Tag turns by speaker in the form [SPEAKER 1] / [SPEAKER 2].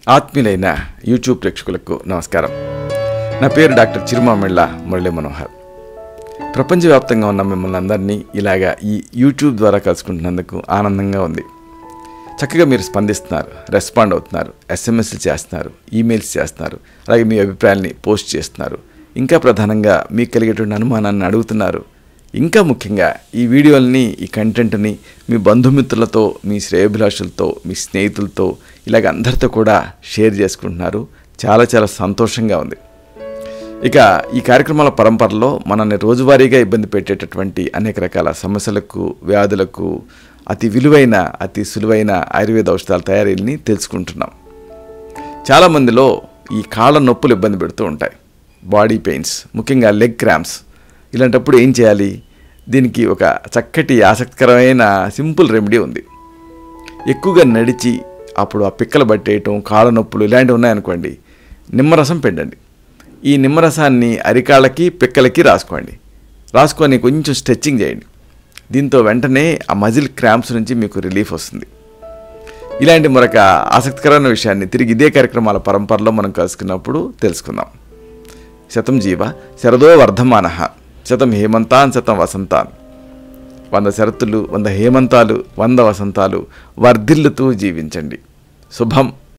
[SPEAKER 1] ఆత్మీయులైన YouTube ప్రేక్షకులకు నమస్కారం నా పేరు డాక్టర్ చిరుమామిళ్ళ మురళీ మనోహర్ ప్రపంచవ్యాప్తంగా ఉన్న మిమ్మల్ని అందరినీ ఇలాగా ఈ యూట్యూబ్ ద్వారా కలుసుకుంటున్నందుకు ఆనందంగా ఉంది చక్కగా మీరు స్పందిస్తున్నారు రెస్పాండ్ అవుతున్నారు ఎస్ఎంఎస్లు చేస్తున్నారు ఈమెయిల్స్ చేస్తున్నారు అలాగే మీ అభిప్రాయాల్ని పోస్ట్ చేస్తున్నారు ఇంకా ప్రధానంగా మీకు కలిగేటువంటి అనుమానాన్ని అడుగుతున్నారు ఇంకా ముఖ్యంగా ఈ వీడియోల్ని ఈ కంటెంట్ని మీ బంధుమిత్రులతో మీ శ్రేయభిలాషులతో మీ స్నేహితులతో ఇలాగ అందరితో కూడా షేర్ చేసుకుంటున్నారు చాలా చాలా సంతోషంగా ఉంది ఇక ఈ కార్యక్రమాల పరంపరలో మనల్ని రోజువారీగా ఇబ్బంది పెట్టేటటువంటి అనేక రకాల సమస్యలకు వ్యాధులకు అతి విలువైన అతి సులువైన ఆయుర్వేద ఔషధాల తయారీని తెలుసుకుంటున్నాం చాలామందిలో ఈ కాళ్ళ నొప్పులు ఇబ్బంది పెడుతూ ఉంటాయి బాడీ పెయిన్స్ ముఖ్యంగా లెగ్ క్రాంప్స్ ఇలాంటప్పుడు ఏం చేయాలి దీనికి ఒక చక్కటి ఆసక్తికరమైన సింపుల్ రెమెడీ ఉంది ఎక్కువగా నడిచి అప్పుడు ఆ పిక్కలు పట్టేయటం కాళ్ళ నొప్పులు ఇలాంటివి ఉన్నాయనుకోండి నిమ్మరసం పిండండి ఈ నిమ్మరసాన్ని అరికాళ్ళకి పిక్కలకి రాసుకోండి రాసుకొని కొంచెం స్ట్రెచ్చింగ్ చేయండి దీంతో వెంటనే ఆ మజిల్ క్రాంప్స్ నుంచి మీకు రిలీఫ్ వస్తుంది ఇలాంటి మరొక ఆసక్తికరమైన విషయాన్ని తిరిగి ఇదే కార్యక్రమాల పరంపరలో మనం కలుసుకున్నప్పుడు తెలుసుకుందాం శతం జీవ శరదో వర్ధమాన శతం హేమంతాన్ శతం వసంతాన్ వంద శరతులు వంద హేమంతాలు వంద వసంతాలు వర్ధిల్లుతూ జీవించండి శుభం